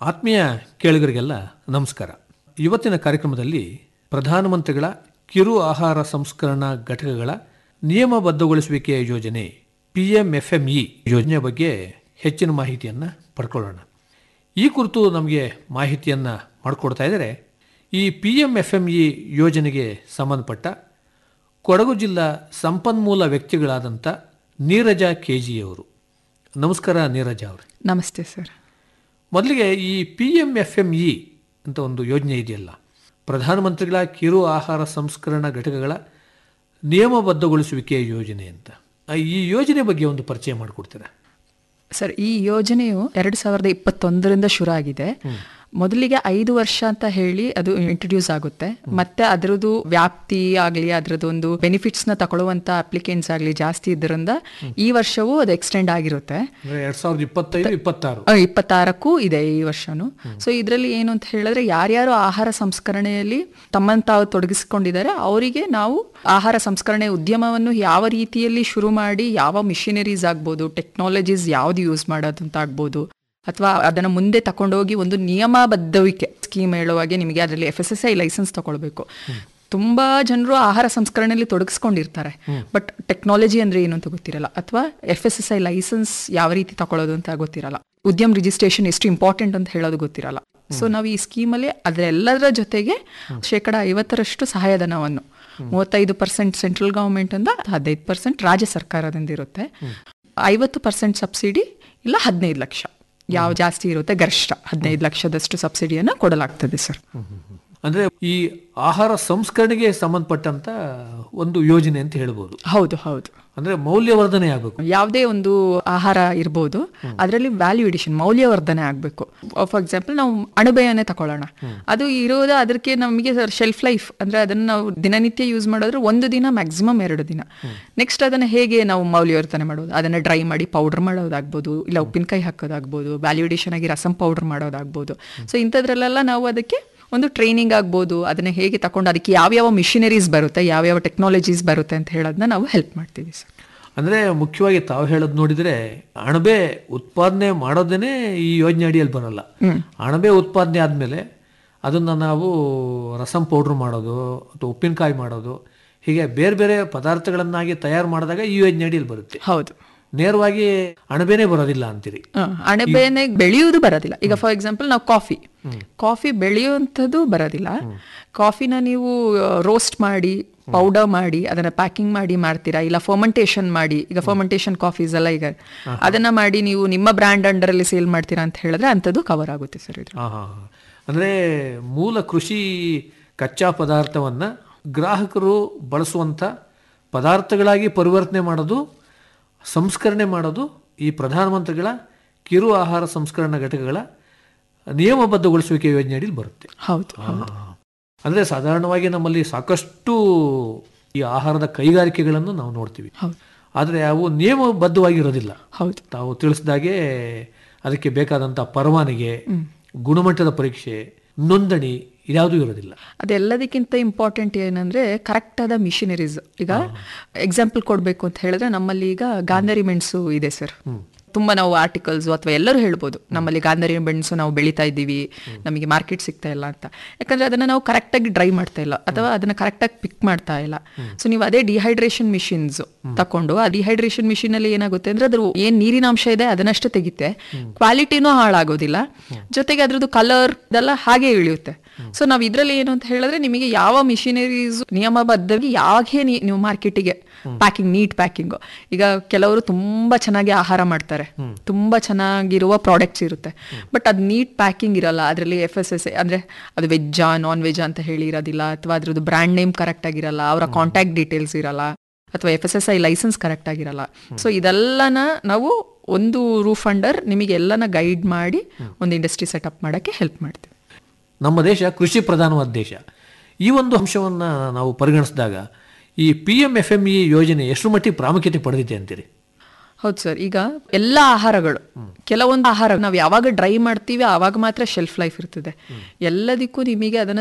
ಆತ್ಮೀಯ ಕೇಳುಗರಿಗೆಲ್ಲ ನಮಸ್ಕಾರ ಇವತ್ತಿನ ಕಾರ್ಯಕ್ರಮದಲ್ಲಿ ಪ್ರಧಾನಮಂತ್ರಿಗಳ ಕಿರು ಆಹಾರ ಸಂಸ್ಕರಣಾ ಘಟಕಗಳ ನಿಯಮಬದ್ಧಗೊಳಿಸುವಿಕೆಯ ಯೋಜನೆ P M F M E ಯೋಜನೆಯ ಬಗ್ಗೆ ಹೆಚ್ಚಿನ ಮಾಹಿತಿಯನ್ನು ಪಡ್ಕೊಳ್ಳೋಣ ಈ ಕುರಿತು ನಮಗೆ ಮಾಹಿತಿಯನ್ನು ಮಾಡಿಕೊಡ್ತಾ ಇದ್ದಾರೆ ಈ P M F M E ಯೋಜನೆಗೆ ಸಂಬಂಧಪಟ್ಟ ಕೊಡಗು ಜಿಲ್ಲಾ ಸಂಪನ್ಮೂಲ ವ್ಯಕ್ತಿಗಳಾದಂಥ ನೀರಜ ಕೆ ಜಿಯವರು ನಮಸ್ಕಾರ ನೀರಜ ಅವರು ನಮಸ್ತೆ ಸರ್ ಮೊದಲಿಗೆ ಈ P M F M E ಅಂತ ಒಂದು ಯೋಜನೆ ಇದೆಯಲ್ಲ ಪ್ರಧಾನಮಂತ್ರಿಗಳ ಕಿರು ಆಹಾರ ಸಂಸ್ಕರಣಾ ಘಟಕಗಳ ನಿಯಮಬದ್ಧಗೊಳಿಸುವಿಕೆಯ ಯೋಜನೆ ಅಂತ ಆ, ಈ ಯೋಜನೆ ಬಗ್ಗೆ ಒಂದು ಪರಿಚಯ ಮಾಡಿಕೊಡ್ತೀರಾ ಸರ್ ಈ ಯೋಜನೆಯು ಎರಡು ಸಾವಿರದ ಇಪ್ಪತ್ತೊಂದರಿಂದ ಶುರು ಆಗಿದೆ ಮೊದಲಿಗೆ ಐದು ವರ್ಷ ಅಂತ ಹೇಳಿ ಅದು ಇಂಟ್ರೊಡ್ಯೂಸ್ ಆಗುತ್ತೆ ಮತ್ತೆ ಅದರದ್ದು ವ್ಯಾಪ್ತಿ ಆಗಲಿ ಅದರದ್ದು ಒಂದು ಬೆನಿಫಿಟ್ಸ್ ನ ತಗೊಳ್ಳುವಂತ ಅಪ್ಲಿಕೆಂಟ್ಸ್ ಆಗಲಿ ಜಾಸ್ತಿ ಇದ್ರಿಂದ ಈ ವರ್ಷವೂ ಅದು ಎಕ್ಸ್ಟೆಂಡ್ ಆಗಿರುತ್ತೆ ಅಂದರೆ ಎರಡು ಸಾವಿರದ ಇಪ್ಪತ್ತೈದು ಇಪ್ಪತ್ತಾರು ಆ, ಇಪ್ಪತ್ತಾರಕ್ಕೂ ಇದೆ ಈ ವರ್ಷನು ಸೊ ಇದರಲ್ಲಿ ಏನು ಅಂತ ಹೇಳಿದ್ರೆ ಯಾರ್ಯಾರು ಆಹಾರ ಸಂಸ್ಕರಣೆಯಲ್ಲಿ ತಮ್ಮನ್ನು ತಾವು ತೊಡಗಿಸಿಕೊಂಡಿದ್ದಾರೆ ಅವರಿಗೆ ನಾವು ಆಹಾರ ಸಂಸ್ಕರಣೆ ಉದ್ಯಮವನ್ನು ಯಾವ ರೀತಿಯಲ್ಲಿ ಶುರು ಮಾಡಿ ಯಾವ ಮಿಷಿನರೀಸ್ ಆಗ್ಬೋದು ಟೆಕ್ನಾಲಜೀಸ್ ಯಾವ್ದು ಯೂಸ್ ಮಾಡೋದಂತ ಆಗ್ಬೋದು ಅಥವಾ ಅದನ್ನ ಮುಂದೆ ತಕೊಂಡೋಗಿ ಒಂದು ನಿಯಮಬದ್ಧವಿಕೆ ಸ್ಕೀಮ್ ಹೇಳುವಾಗೆ ನಿಮಗೆ ಅದರಲ್ಲಿ F S S I license ತಗೊಳ್ಬೇಕು ತುಂಬಾ ಜನರು ಆಹಾರ ಸಂಸ್ಕರಣೆಯಲ್ಲಿ ತೊಡಗಿಸ್ಕೊಂಡಿರ್ತಾರೆ ಬಟ್ ಟೆಕ್ನಾಲಜಿ ಅಂದ್ರೆ ಏನು ಅಂತ ಗೊತ್ತಿರಲ್ಲ ಅಥವಾ F S S I license ಯಾವ ರೀತಿ ತಗೊಳ್ಳೋದು ಅಂತ ಗೊತ್ತಿರಲ್ಲ ಉದ್ಯಮ ರಿಜಿಸ್ಟ್ರೇಷನ್ ಎಷ್ಟು ಇಂಪಾರ್ಟೆಂಟ್ ಅಂತ ಹೇಳೋದು ಗೊತ್ತಿರಲ್ಲ ಸೊ ನಾವು ಈ ಸ್ಕೀಮಲ್ಲಿ ಅದರೆಲ್ಲದರ ಜೊತೆಗೆ ಶೇಕಡ ಐವತ್ತರಷ್ಟು ಸಹಾಯಧನವನ್ನು ಮೂವತ್ತೈದು ಪರ್ಸೆಂಟ್ ಸೆಂಟ್ರಲ್ ಗವರ್ಮೆಂಟ್ ಅಂತ ಹದಿನೈದು ಪರ್ಸೆಂಟ್ ರಾಜ್ಯ ಸರ್ಕಾರದಿಂದ ಇರುತ್ತೆ ಐವತ್ತು ಪರ್ಸೆಂಟ್ ಸಬ್ಸಿಡಿ ಇಲ್ಲ ಹದಿನೈದು ಲಕ್ಷ ಯಾವ ಜಾಸ್ತಿ ಇರುತ್ತೆ ಗರಿಷ್ಠ ಹದಿನೈದು ಲಕ್ಷದಷ್ಟು ಸಬ್ಸಿಡಿಯನ್ನು ಕೊಡಲಾಗ್ತದೆ ಸರ್ ಅಂದರೆ ಈ ಆಹಾರ ಸಂಸ್ಕರಣೆಗೆ ಸಂಬಂಧಪಟ್ಟಂತ ಒಂದು ಯೋಜನೆ ಅಂತ ಹೇಳ್ಬೋದು ಹೌದು ಹೌದು ಅಂದರೆ ಮೌಲ್ಯವರ್ಧನೆ ಆಗಬೇಕು ಯಾವುದೇ ಒಂದು ಆಹಾರ ಇರ್ಬೋದು ಅದರಲ್ಲಿ ವ್ಯಾಲ್ಯೂ ಎಡಿಷನ್ ಮೌಲ್ಯವರ್ಧನೆ ಆಗಬೇಕು ಫಾರ್ ಎಕ್ಸಾಂಪಲ್ ನಾವು ಅಣಬೆಯನ್ನೇ ತಗೊಳ್ಳೋಣ ಅದು ಇರೋದು ಅದಕ್ಕೆ ನಮಗೆ ಶೆಲ್ಫ್ ಲೈಫ್ ಅಂದ್ರೆ ಅದನ್ನ ನಾವು ದಿನನಿತ್ಯ ಯೂಸ್ ಮಾಡೋದ್ರೆ ಒಂದು ದಿನ ಮ್ಯಾಕ್ಸಿಮಮ್ ಎರಡು ದಿನ ನೆಕ್ಸ್ಟ್ ಅದನ್ನ ಹೇಗೆ ನಾವು ಮೌಲ್ಯವರ್ಧನೆ ಮಾಡೋದು ಅದನ್ನ ಡ್ರೈ ಮಾಡಿ ಪೌಡರ್ ಮಾಡೋದಾಗ್ಬೋದು ಇಲ್ಲ ಉಪ್ಪಿನಕಾಯಿ ಹಾಕೋದಾಗ್ಬೋದು ವ್ಯಾಲ್ಯೂ ಎಡಿಷನ್ ಆಗಿ ರಸಂ ಪೌಡರ್ ಮಾಡೋದಾಗ್ಬೋದು ಸೊ ಇಂಥದ್ರಲ್ಲೆಲ್ಲ ನಾವು ಅದಕ್ಕೆ ಒಂದು ಟ್ರೈನಿಂಗ್ ಆಗ್ಬೋದು ಅದನ್ನ ಹೇಗೆ ತಕೊಂಡು ಅದಕ್ಕೆ ಯಾವ್ಯಾವ ಮಿಷಿನರೀಸ್ ಬರುತ್ತೆ ಯಾವ್ಯಾವ ಟೆಕ್ನಾಲಜೀಸ್ ಬರುತ್ತೆ ಅಂತ ಹೇಳೋದನ್ನ ನಾವು ಹೆಲ್ಪ್ ಮಾಡ್ತೀವಿ ಸರ್ ಅಂದರೆ ಮುಖ್ಯವಾಗಿ ತಾವು ಹೇಳೋದು ನೋಡಿದರೆ ಅಣಬೆ ಉತ್ಪಾದನೆ ಮಾಡೋದೇನೆ ಈ ಯೋಜನೆ ಅಡಿಯಲ್ಲಿ ಬರಲ್ಲ ಅಣಬೆ ಉತ್ಪಾದನೆ ಆದಮೇಲೆ ಅದನ್ನು ನಾವು ರಸಂ ಪೌಡ್ರ್ ಮಾಡೋದು ಅಥವಾ ಉಪ್ಪಿನಕಾಯಿ ಮಾಡೋದು ಹೀಗೆ ಬೇರೆ ಬೇರೆ ಪದಾರ್ಥಗಳನ್ನಾಗಿ ತಯಾರು ಮಾಡಿದಾಗ ಈ ಯೋಜನೆ ಅಡಿಯಲ್ಲಿ ಬರುತ್ತೆ ಹೌದು ನೇರವಾಗಿ ಅಣಬೆನೇ ಬರೋದಿಲ್ಲ ಅಂತೀರಿ ಹ, ಅಣಬೆನೆ ಬೆಳೆಯುವುದು ಬರೋದಿಲ್ಲ ಈಗ ಫಾರ್ ಎಕ್ಸಾಂಪಲ್ ನಾವು ಕಾಫಿ ಕಾಫಿ ಬೆಳೆಯುವಂಥದ್ದು ಬರೋದಿಲ್ಲ ಕಾಫಿನ ನೀವು ರೋಸ್ಟ್ ಮಾಡಿ ಪೌಡರ್ ಮಾಡಿ ಅದನ್ನ ಪ್ಯಾಕಿಂಗ್ ಮಾಡಿ ಮಾಡ್ತೀರಾ ಇಲ್ಲ ಫರ್ಮೆಂಟೇಷನ್ ಮಾಡಿ ಈಗ ಫರ್ಮೆಂಟೇಷನ್ ಕಾಫೀಸ್ ಎಲ್ಲ ಈಗ ಅದನ್ನ ಮಾಡಿ ನೀವು ನಿಮ್ಮ ಬ್ರ್ಯಾಂಡ್ ಅಂಡರ್ ಅಲ್ಲಿ ಸೇಲ್ ಮಾಡ್ತೀರಾ ಅಂತ ಹೇಳಿದ್ರೆ ಅಂಥದ್ದು ಕವರ್ ಆಗುತ್ತೆ ಸರ್ ಇದು ಹಾಂ ಹಾಂ ಅಂದರೆ ಮೂಲ ಕೃಷಿ ಕಚ್ಚಾ ಪದಾರ್ಥವನ್ನು ಗ್ರಾಹಕರು ಬಳಸುವಂಥ ಪದಾರ್ಥಗಳಾಗಿ ಪರಿವರ್ತನೆ ಮಾಡೋದು ಸಂಸ್ಕರಣೆ ಮಾಡೋದು ಈ ಪ್ರಧಾನಮಂತ್ರಿಗಳ ಕಿರು ಆಹಾರ ಸಂಸ್ಕರಣಾ ಘಟಕಗಳ ನಿಯಮಬದ್ಧಗೊಳಿಸುವಿಕೆ ಯೋಜನೆಯಡಿಯಲ್ಲಿ ಬರುತ್ತೆ ಹೌದು ಅಂದರೆ ಸಾಧಾರಣವಾಗಿ ನಮ್ಮಲ್ಲಿ ಸಾಕಷ್ಟು ಈ ಆಹಾರದ ಕೈಗಾರಿಕೆಗಳನ್ನು ನಾವು ನೋಡ್ತೀವಿ ಹೌದು ಆದರೆ ಅವು ನಿಯಮಬದ್ಧವಾಗಿರೋದಿಲ್ಲ ಹೌದು ತಾವು ತಿಳಿಸಿದಾಗೆ ಅದಕ್ಕೆ ಬೇಕಾದಂಥ ಪರವಾನಗಿ ಗುಣಮಟ್ಟದ ಪರೀಕ್ಷೆ ನೋಂದಣಿ ಇದ್ಯಾವುದೂ ಇರೋದಿಲ್ಲ ಅದೆಲ್ಲದಕ್ಕಿಂತ ಇಂಪಾರ್ಟೆಂಟ್ ಏನಂದ್ರೆ ಕರೆಕ್ಟ್ ಆದ ಮಿಷಿನರೀಸ್ ಈಗ ಎಕ್ಸಾಂಪಲ್ ಕೊಡಬೇಕು ಅಂತ ಹೇಳಿದ್ರೆ ನಮ್ಮಲ್ಲಿ ಈಗ ಗಾಂಧಾರಿ ಮೆಣಸು ಇದೆ ಸರ್ ತುಂಬಾ ನಾವು ಆರ್ಟಿಕಲ್ಸ್ ಅಥವಾ ಎಲ್ಲರೂ ಹೇಳ್ಬೋದು ನಮ್ಮಲ್ಲಿ ಗಾಂಧಾರಿ ಮೆಣಸು ನಾವು ಬೆಳೀತಾ ಇದ್ದೀವಿ ನಮಗೆ ಮಾರ್ಕೆಟ್ ಸಿಗ್ತಾ ಇಲ್ಲ ಅಂತ ಯಾಕಂದ್ರೆ ಅದನ್ನ ನಾವು ಕರೆಕ್ಟಾಗಿ ಡ್ರೈ ಮಾಡ್ತಾ ಇಲ್ಲ ಅಥವಾ ಅದನ್ನ ಕರೆಕ್ಟಾಗಿ ಪಿಕ್ ಮಾಡ್ತಾ ಇಲ್ಲ ಸೊ ನೀವು ಅದೇ ಡಿಹೈಡ್ರೇಷನ್ ಮಿಷಿನ್ಸ್ ತಕೊಂಡು ಆ ಡಿಹೈಡ್ರೇಷನ್ ಮಿಷಿನ್ ಅಲ್ಲಿ ಏನಾಗುತ್ತೆ ಅಂದ್ರೆ ಅದ್ರ ಏನ್ ನೀರಿನ ಅಂಶ ಇದೆ ಅದನ್ನಷ್ಟೇ ತೆಗಿತೆ ಕ್ವಾಲಿಟಿನೂ ಹಾಳಾಗೋದಿಲ್ಲ ಜೊತೆಗೆ ಅದ್ರದ್ದು ಕಲರ್ ಇದೆಲ್ಲ ಹಾಗೆ ಇಳಿಯುತ್ತೆ ಸೊ ನಾವು ಇದ್ರಲ್ಲಿ ಏನು ಅಂತ ಹೇಳಿದ್ರೆ ನಿಮಗೆ ಯಾವ ಮಿಷಿನರೀಸ್ ನಿಯಮಬದ್ಧವಾಗಿ ಯಾವಾಗೇ ನೀವು ಮಾರ್ಕೆಟಿಗೆ ಪ್ಯಾಕಿಂಗ್ ನೀಟ್ ಪ್ಯಾಕಿಂಗ್ ಈಗ ಕೆಲವರು ತುಂಬಾ ಚೆನ್ನಾಗಿ ಆಹಾರ ಮಾಡ್ತಾರೆ ತುಂಬಾ ಚೆನ್ನಾಗಿರುವ ಪ್ರಾಡಕ್ಟ್ಸ್ ಇರುತ್ತೆ ಬಟ್ ಅದು ನೀಟ್ ಪ್ಯಾಕಿಂಗ್ ಇರಲ್ಲ ಅದರಲ್ಲಿ ಎಫ್ ಎಸ್ ಎಸ್ ಅಂದ್ರೆ ಅದು ವೆಜ್ಜಾ ನಾನ್ ವೆಜ್ ಅಂತ ಹೇಳಿ ಇರೋದಿಲ್ಲ ಅಥವಾ ಅದ್ರದ್ದು ಬ್ರ್ಯಾಂಡ್ ನೇಮ್ ಕರೆಕ್ಟ್ ಆಗಿರಲ್ಲ ಅವರ ಕಾಂಟ್ಯಾಕ್ಟ್ ಡೀಟೇಲ್ಸ್ ಇರಲ್ಲ ಅಥವಾ F S S I license correct ಆಗಿರಲ್ಲ ಸೊ ಇದೆಲ್ಲನ ನಾವು ಒಂದು ರೂಫ್ ಅಂಡರ್ ನಿಮಗೆ ಎಲ್ಲನ ಗೈಡ್ ಮಾಡಿ ಒಂದು ಇಂಡಸ್ಟ್ರಿ ಸೆಟಪ್ ಮಾಡೋಕ್ಕೆ ಹೆಲ್ಪ್ ಮಾಡ್ತೀವಿ ನಮ್ಮ ದೇಶ ಕೃಷಿ ಪ್ರಧಾನವಾದ ದೇಶ ಈ ಒಂದು ಅಂಶವನ್ನು ನಾವು ಪರಿಗಣಿಸಿದಾಗ ಈ P M F M E ಯೋಜನೆ ಎಷ್ಟು ಮಟ್ಟಿಗೆ ಪ್ರಾಮುಖ್ಯತೆ ಪಡೆದಿದೆ ಅಂತೀರಿ ಹೌದು ಸರ್ ಈಗ ಎಲ್ಲ ಆಹಾರಗಳು ಕೆಲವೊಂದು ಆಹಾರ ನಾವು ಯಾವಾಗ ಡ್ರೈ ಮಾಡ್ತೀವಿ ಆವಾಗ ಮಾತ್ರ ಶೆಲ್ಫ್ ಲೈಫ್ ಇರ್ತದೆ ಎಲ್ಲದಕ್ಕೂ ನಿಮಗೆ ಅದನ್ನ